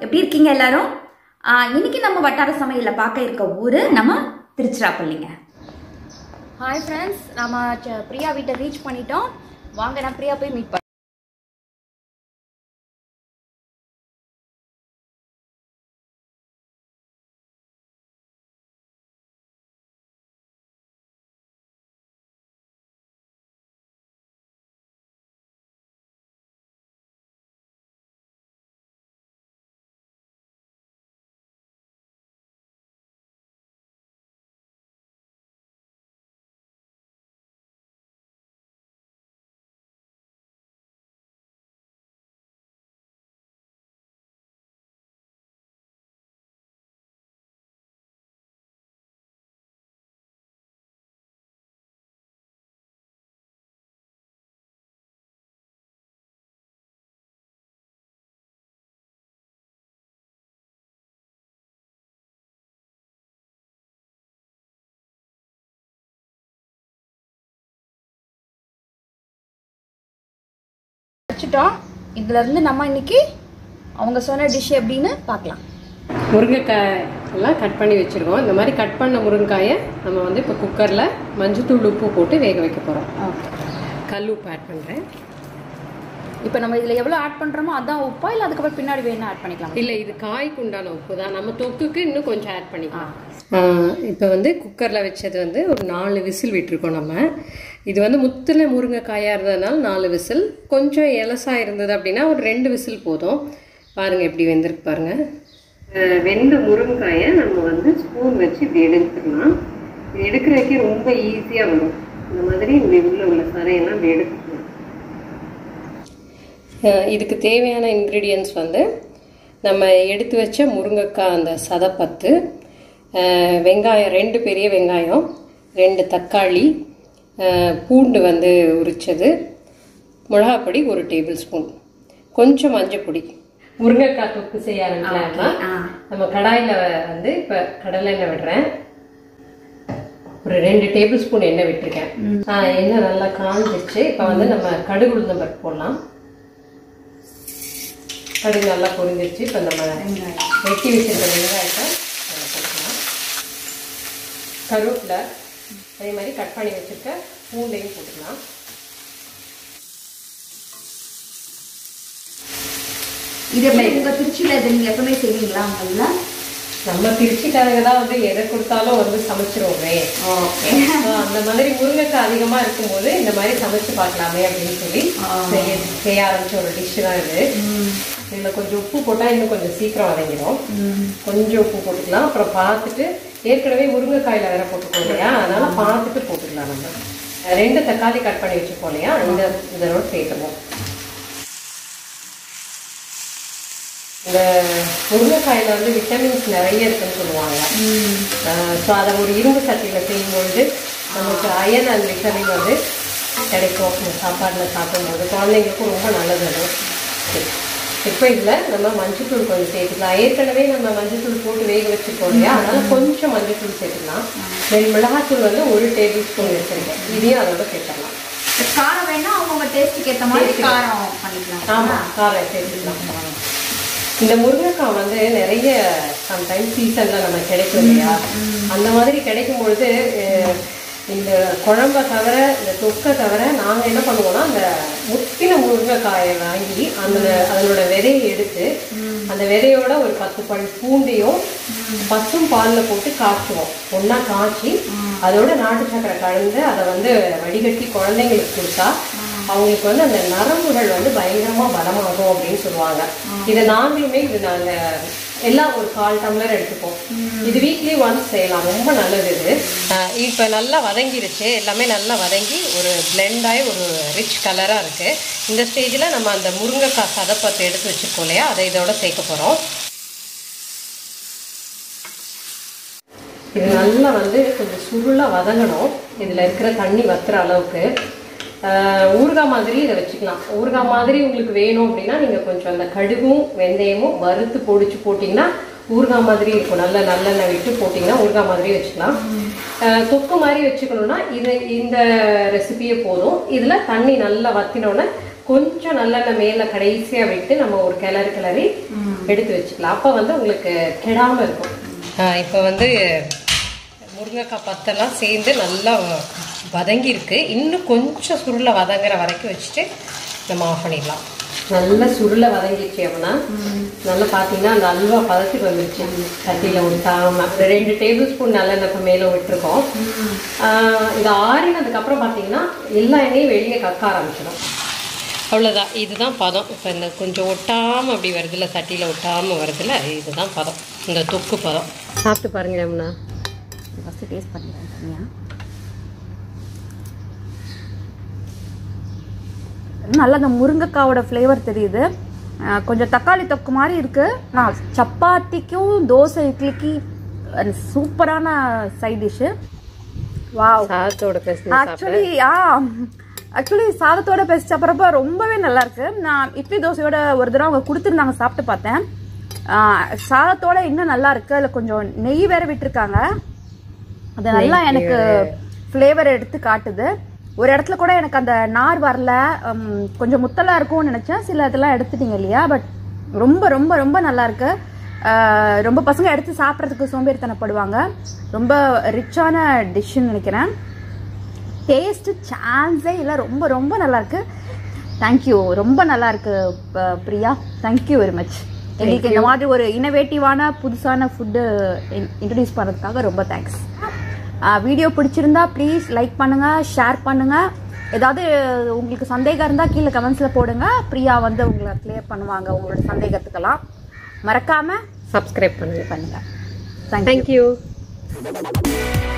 எப்படி இருக்கீங்க எல்லாரும் ஆ, இன்னைக்கு நம்ம வட்டார சமையல்ல பார்க்க இருக்க ஊரு நம்ம திருச்சிராப்பள்ளிங்க ஹாய் ஃப்ரெண்ட்ஸ் நம்ம ச- பிரியா வீட்டை ரீச் பண்ணிட்டோம் வாங்க நான் பிரியா போய் மீட் பண்ண வச்சுட்டோம் இதுல இருந்து நம்ம இன்னைக்கு அவங்க சொன்ன டிஷ் எப்படின்னு பார்க்கலாம் முருங்கைக்காய் எல்லாம் கட் பண்ணி வச்சிருக்கோம் இந்த மாதிரி கட் பண்ண முருங்கைக்காயை நம்ம வந்து இப்போ குக்கரில் மஞ்சத்தூள் உப்பு போட்டு வேக வைக்க போகிறோம் ஓகே கல் உப்பு ஆட் பண்ணுறேன் இப்போ நம்ம இதில் எவ்வளோ ஆட் பண்ணுறோமோ அதான் உப்பா இல்லை அதுக்கப்புறம் பின்னாடி வேணா ஆட் பண்ணிக்கலாம் இல்லை இது காய்க்கு உண்டான உப்பு தான் நம்ம தொக்குக்கு இன்னும் கொஞ்சம் ஆட் பண்ணிக்கலாம் இப்போ வந்து குக்கரில் வச்சது வந்து ஒரு நாலு விசில் விட்டுருக்கோம் நம்ம இது வந்து முத்துல முருங்கைக்காயாக இருந்ததுனால நாலு விசில் கொஞ்சம் எலசாக இருந்தது அப்படின்னா ஒரு ரெண்டு விசில் போதும் பாருங்கள் எப்படி வெந்திருக்கு பாருங்கள் வெந்த முருங்கைக்காயை நம்ம வந்து ஸ்பூன் வச்சு இப்படி எடுத்துக்கலாம் இது எடுக்கிறதுக்கே ரொம்ப ஈஸியாக வரும் இந்த மாதிரி இப்படி உள்ள உள்ள சரையெல்லாம் இப்படி எடுத்துக்கலாம் அஹ் இதுக்கு தேவையான இன்க்ரீடியன்ஸ் வந்து நம்ம எடுத்து வச்ச முருங்கைக்காய் அந்த சதப்பத்து அஹ் வெங்காயம் ரெண்டு பெரிய வெங்காயம் ரெண்டு தக்காளி அஹ் பூண்டு வந்து உரிச்சது மிளகாப்பொடி ஒரு டேபிள் ஸ்பூன் கொஞ்சம் மஞ்சப்பொடி முருங்கைக்காய் தொக்கு செய்ய ஆரம்பிக்கலாமா நம்ம கடாயில் வந்து இப்போ கடலை எண்ணெய் விடுறேன் ஒரு ரெண்டு டேபிள் ஸ்பூன் எண்ணெய் விட்டுருக்கேன் ஆ, எண்ணெய் நல்லா காஞ்சிச்சு இப்போ வந்து நம்ம கடுகு உளுந்தம் பருப்பு போடலாம் கடுகு நல்லா பொரிஞ்சிருச்சு இப்போ நம்ம வெட்டி வச்சிருக்க வெங்காயத்தை நம்ம போட்டுக்கலாம் கருவேப்பிலை அதே மாதிரி கட் பண்ணி வச்சிருக்க பூண்டையும் போட்டுக்கலாம் இது எப்படி உங்க திருச்சியில இது நீங்க எப்பவுமே செய்வீங்களா உங்கள நம்ம திருச்சிக்காரங்க தான் வந்து எதை கொடுத்தாலும் வந்து சமைச்சிருவோமே ஓகே So, அந்த மாதிரி முருங்கைக்காய் அதிகமா இருக்கும்போது இந்த மாதிரி சமைச்சு பார்க்கலாமே அப்படின்னு சொல்லி செய்ய செய்ய ஆரம்பிச்ச ஒரு டிஷ் தான் இது இதுல கொஞ்சம் உப்பு போட்டா இன்னும் கொஞ்சம் சீக்கிரம் வதங்கிடும் கொஞ்சம் உப்பு போட்டுக்கலாம் அப்புறம் பார்த்துட்டு ஏற்கனவே முருங்கைக்காயில வேற போட்டுக்கோம் இல்லையா அதனால பார்த்துட்டு போட்டுக்கலாம் நம்ம ரெண்டு தக்காளி கட் பண்ணி வச்சுப்போம் இல்லையா இந்த இதோட சேர்த்துவோம் இந்த முருங்கைக்காயில வந்து விட்டமின்ஸ் நிறைய இருக்குன்னு சொல்லுவாங்க ஸோ அதை ஒரு இரும்பு சட்டியில் செய்யும்பொழுது நமக்கு அயன் அண்ட் விட்டமின் வந்து கிடைக்கும் இந்த சாப்பாட்டில் சாப்பிடும்போது குழந்தைங்களுக்கும் ரொம்ப நல்லது அது சரி. இப்போ இதில் நம்ம மஞ்சத்தூள் கொஞ்சம் சேர்த்துக்கலாம் ஏற்கனவே நம்ம மஞ்சத்தூள் போட்டு வேக வச்சுருக்கோம் இல்லையா அதனால கொஞ்சம் மஞ்சத்தூள் சேர்த்துக்கலாம் தென் மிளகாத்தூள் வந்து ஒரு டேபிள் ஸ்பூன் வச்சுருக்கேன் இதையும் அதோட சேர்த்துக்கலாம் காரம் வேணா அவங்கவுங்க டேஸ்ட்டுக்கு ஏத்த மாதிரி காரம் பண்ணிக்கலாம் ஆமாம் காரம் சேர்த்துக்கலாம் இந்த முருங்கைக்காய் வந்து நிறைய சம்டைம் சீசன்ல நம்ம கிடைக்கும் இல்லையா அந்த மாதிரி கிடைக்கும் பொழுது அஹ், இந்த குழம்ப தவிர இந்த தொக்கை தவிர நாங்க என்ன பண்ணுவோம்னா அந்த முத்தின முருங்கைக்காயை வாங்கி அந்த அதனோட விதையை எடுத்து அந்த விதையோட ஒரு பத்து பல் பூண்டையும் பசும் பால்ல போட்டு காய்ச்சுவோம் ஒண்ணா காய்ச்சி அதோட நாட்டு சக்கரை கலந்து அதை வந்து வடிகட்டி குழந்தைங்களுக்கு கொடுத்தா அவங்களுக்கு வந்து அந்த நரம்புகள் வந்து பயங்கரமா பலமாகும் அப்படின்னு சொல்லுவாங்க இதை நாங்களுமே இது நாங்க எல்லாம் ஒரு கால் டம்ளர் எடுத்துப்போம் இது வீக்லி ஒன்ஸ் செய்யலாம் ரொம்ப நல்லது இது இப்போ நல்லா வதங்கிருச்சு எல்லாமே நல்லா வதங்கி ஒரு blend ஆகி ஒரு ரிச் கலராக இருக்கு இந்த ஸ்டேஜில் நம்ம அந்த முருங்கைக்காய் சதப்பத்தை எடுத்து வச்சிருக்கோம் இல்லையா அதை இதோட சேர்க்க போகிறோம் இது நல்லா வந்து கொஞ்சம் சுருளாக வதங்கணும் இதில் இருக்கிற தண்ணி வத்துற அளவுக்கு ஆஹ் ஊறுகாய் மாதிரி இதை வச்சுக்கலாம் ஊறுகாய் மாதிரி உங்களுக்கு வேணும் அப்படின்னா நீங்கள் கொஞ்சம் அந்த கடுகும் வெந்தயமும் வறுத்து பொடிச்சு போட்டிங்கன்னா ஊறுகாய் மாதிரி இருக்கும் நல்ல நல்லெண்ணெய் விட்டு போட்டிங்கன்னா ஊறுகாய் மாதிரி வச்சுக்கலாம் ஆஹ் தொக்கு மாதிரி வச்சுக்கணும்னா இது இந்த ரெசிபியே போதும் இதில் தண்ணி நல்லா வத்தினோடனே கொஞ்சம் நல்லெண்ணெய் மேல கடைசியா விட்டு நம்ம ஒரு கிளறு கிளறி எடுத்து வச்சுக்கலாம் அப்போ வந்து உங்களுக்கு கெடாம இருக்கும் இப்போ வந்து முருங்கைக்காய் பத்தெல்லாம் சேர்ந்து நல்லா வதங்கி இருக்கு இன்னும் கொஞ்சம் சுருளை வதங்குற வரைக்கும் வச்சுட்டு நம்ம ஆஃப் பண்ணிடலாம் நல்லா சுருளை வதங்கிடுச்சு அப்படின்னா நல்லா பார்த்தீங்கன்னா அந்த அல்வா பதத்துக்கு வந்துருச்சு சட்டியில் ஊற்றாம ரெண்டு டேபிள் ஸ்பூன் நல்லெண்ணெய் இப்போ மேலே விட்டுருக்கோம் ஆஹ் இது ஆறினதுக்கப்புறம் பார்த்தீங்கன்னா எல்லா எண்ணெயும் வெளியே கக்க ஆரம்பிச்சிடும் அவ்வளோதான் இதுதான் பதம் இப்போ இந்த கொஞ்சம் ஒட்டாமல் அப்படி வருதுல்ல சட்டியில் ஒட்டாமல் வருதுல்ல இதுதான் பதம் இந்த தொக்கு பதம் சாப்பிட்டு பாருங்க யமுனா ஃபஸ்ட்டு டேஸ்ட் பண்ணிடுறேன் தனியா நல்லா அந்த முருங்கைக்காவோட ஃப்ளேவர் தெரியுது அஹ் கொஞ்சம் தக்காளி தொக்கு மாதிரி இருக்கு நான் சப்பாத்திக்கும் தோசை இட்லிக்கு அஹ் சூப்பரான சைட் டிஷ்ஷு வாவ் சாதத்தோட பேசுனா ஆக்சுவலி ஆ ஆக்சுவலி சாதத்தோட பேசி சாப்பிட்றப்ப ரொம்பவே நல்லா இருக்கு நான் இட்லி தோசையோட ஒரு தடவை அவங்க கொடுத்துருந்தாங்க சாப்பிட்டு பார்த்தேன் ஆ, சாதத்தோட இன்னும் நல்லா இருக்கு அதில் கொஞ்சம் நெய் வேற விட்டுருக்காங்க அது நல்லா எனக்கு ஃப்ளேவர் எடுத்து காட்டுது ஒரு இடத்துல கூட எனக்கு அந்த நார் வரல உம், கொஞ்சம் முத்தலா இருக்கும்னு நினைச்சேன் சில இதெல்லாம் எடுத்துட்டீங்க இல்லையா பட் ரொம்ப ரொம்ப ரொம்ப நல்லா இருக்கு ஆஹ், ரொம்ப பசங்க எடுத்து சாப்பிட்றதுக்கு சோம்பேறித்தனப்படுவாங்க ரொம்ப ரிச்சான டிஷ்ஷுன்னு நினைக்கிறேன் டேஸ்ட் சான்ஸே இல்லை ரொம்ப ரொம்ப நல்லா இருக்கு தேங்க்யூ ரொம்ப நல்லா இருக்கு ப- பிரியா தேங்க்யூ வெரி மச் எங்களுக்கு இந்த மாதிரி ஒரு இனோவேட்டிவான புதுசான ஃபுட்டு இன்ட்ரடியூஸ் பண்ணதுக்காக ரொம்ப தேங்க்ஸ் வீடியோ பிடிச்சிருந்தா ப்ளீஸ் லைக் பண்ணுங்க ஷேர் பண்ணுங்க ஏதாவது உங்களுக்கு சந்தேகம் இருந்தால் கீழே கமெண்ட்ஸில் போடுங்க பிரியா வந்து உங்களை கிளியர் பண்ணுவாங்க உங்களோட சந்தேகத்துக்கெல்லாம் மறக்காம சப்ஸ்கிரைப் பண்ணுங்க பண்ணுங்க தேங்க்யூ தேங்க்யூ